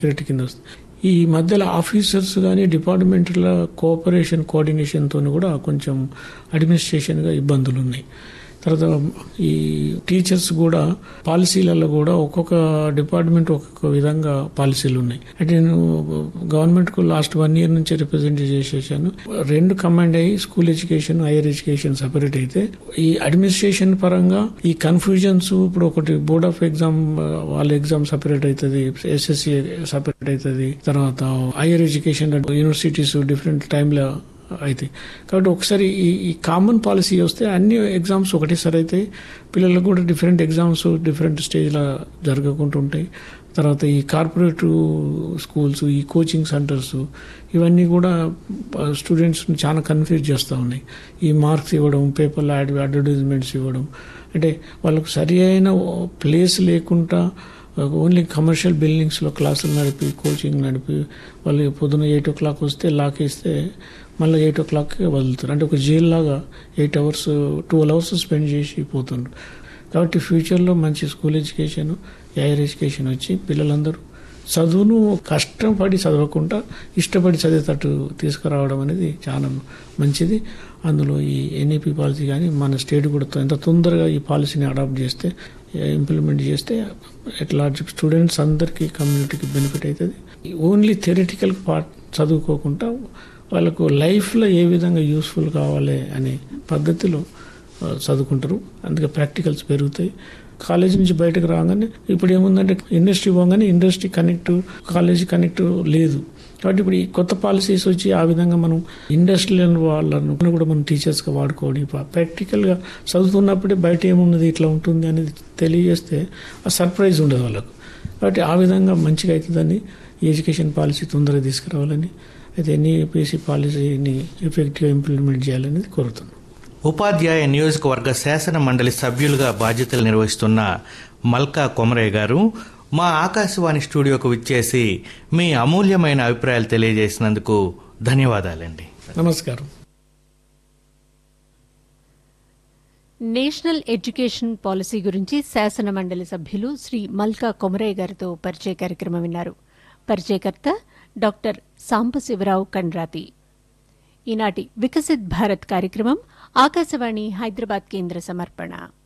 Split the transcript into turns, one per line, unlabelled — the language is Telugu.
సెక్రటరీ కింద వస్తుంది ఈ మధ్యలో ఆఫీసర్స్ కానీ డిపార్ట్మెంట్ల కోఆపరేషన్ కోఆర్డినేషన్తో కూడా కొంచెం అడ్మినిస్ట్రేషన్గా ఇబ్బందులు ఉన్నాయి తర్వాత ఈ టీచర్స్ కూడా పాలసీలలో కూడా ఒక్కొక్క డిపార్ట్మెంట్ ఒక్కొక్క విధంగా పాలసీలు ఉన్నాయి అంటే నేను గవర్నమెంట్కు లాస్ట్ వన్ ఇయర్ నుంచి రిప్రజెంట్ చేసేసాను రెండు కమాండ్ అయ్యి school education higher education separate అయితే ఈ అడ్మినిస్ట్రేషన్ పరంగా ఈ కన్ఫ్యూజన్స్ ఇప్పుడు ఒకటి బోర్డ్ ఆఫ్ ఎగ్జామ్ వాళ్ళ ఎగ్జామ్ సపరేట్ అవుతుంది ఎస్ఎస్సి సపరేట్ అవుతుంది తర్వాత హైయర్ ఎడ్యుకేషన్ యూనివర్సిటీస్ డిఫరెంట్ టైంలో అవుతాయి కాబట్టి ఒకసారి ఈ ఈ కామన్ పాలసీ వస్తే అన్ని ఎగ్జామ్స్ ఒకటేసారి అవుతాయి పిల్లలకు కూడా డిఫరెంట్ ఎగ్జామ్స్ డిఫరెంట్ స్టేజ్లో జరగకుండా ఉంటాయి తర్వాత ఈ కార్పొరేట్ స్కూల్స్ ఈ కోచింగ్ సెంటర్స్ ఇవన్నీ కూడా స్టూడెంట్స్ని చాలా కన్ఫ్యూజ్ చేస్తూ ఉన్నాయి ఈ మార్క్స్ ఇవ్వడం పేపర్లో యాడ్ అడ్వర్టైజ్మెంట్స్ ఇవ్వడం అంటే వాళ్ళకు సరి అయిన ప్లేస్ లేకుండా ఓన్లీ కమర్షియల్ బిల్డింగ్స్లో క్లాసులు నడిపి కోచింగ్ నడిపి వాళ్ళు పొద్దున ఎయిట్ ఓ క్లాక్ వస్తే లాక్ వేస్తే మళ్ళీ ఎయిట్ ఓ క్లాక్కి వదులుతారు అంటే ఒక జైల్ లాగా eight hours twelve hours spend చేసి పోతుండ్రు కాబట్టి ఫ్యూచర్లో మంచి స్కూల్ ఎడ్యుకేషన్ హైయర్ ఎడ్యుకేషన్ వచ్చి పిల్లలందరూ చదువును కష్టపడి చదవకుండా ఇష్టపడి చదివేటట్టు తీసుకురావడం అనేది చాలా మంచిది అందులో ఈ ఎన్ఈపి పాలసీ కానీ మన స్టేట్ కూడా ఎంత తొందరగా ఈ పాలసీని అడాప్ట్ చేస్తే ఇంప్లిమెంట్ చేస్తే ఎట్ లార్జ్ స్టూడెంట్స్ అందరికీ కమ్యూనిటీకి బెనిఫిట్ అవుతుంది ఓన్లీ థెరటికల్ పార్ట్ చదువుకోకుండా వాళ్ళకు లైఫ్లో ఏ విధంగా యూస్ఫుల్ కావాలి అనే పద్ధతిలో చదువుకుంటారు అందుకే ప్రాక్టికల్స్ పెరుగుతాయి కాలేజ్ నుంచి బయటకు రాగానే ఇప్పుడు ఏముందంటే ఇండస్ట్రీ పోగానే ఇండస్ట్రీ కనెక్ట్ కాలేజీ కనెక్ట్ లేదు కాబట్టి ఇప్పుడు ఈ కొత్త పాలసీస్ వచ్చి ఆ విధంగా మనం ఇండస్ట్రియల్ వాళ్ళను కూడా మనం టీచర్స్గా వాడుకోవడం ప్రాక్టికల్గా చదువుతున్నప్పుడే బయట ఏమున్నది ఇట్లా ఉంటుంది అనేది తెలియజేస్తే ఆ సర్ప్రైజ్ ఉండదు వాళ్ళకు కాబట్టి ఆ విధంగా మంచిగా అవుతుందని ఈ ఎడ్యుకేషన్ పాలసీ తొందరగా తీసుకురావాలని అయితే ఎన్ఈపిసి పాలసీని ఎఫెక్టివ్గా ఇంప్లిమెంట్ చేయాలనేది కోరుతున్నాను
ఉపాధ్యాయ నియోజకవర్గ శాసన మండలి సభ్యులుగా బాధ్యతలు నిర్వహిస్తున్న మల్కా కొమరయ్య గారు మా ఆకాశవాణి స్టూడియోకు విచ్చేసి మీ అమూల్యమైన అభిప్రాయాలు తెలియజేసినందుకు ధన్యవాదాలండి
నమస్కారం
నేషనల్ ఎడ్యుకేషన్ పాలసీ గురించి శాసన మండలి సభ్యులు శ్రీ మల్కా కొమరయ్య గారితో పరిచయ కార్యక్రమం విన్నారు పరిచయకర్త డాక్టర్ సాంబశివరావు కండ్రాతి ఈనాటి వికసిత్ భారత్ కార్యక్రమం ఆకాశవాణి హైదరాబాద్ కేంద్ర సమర్పణ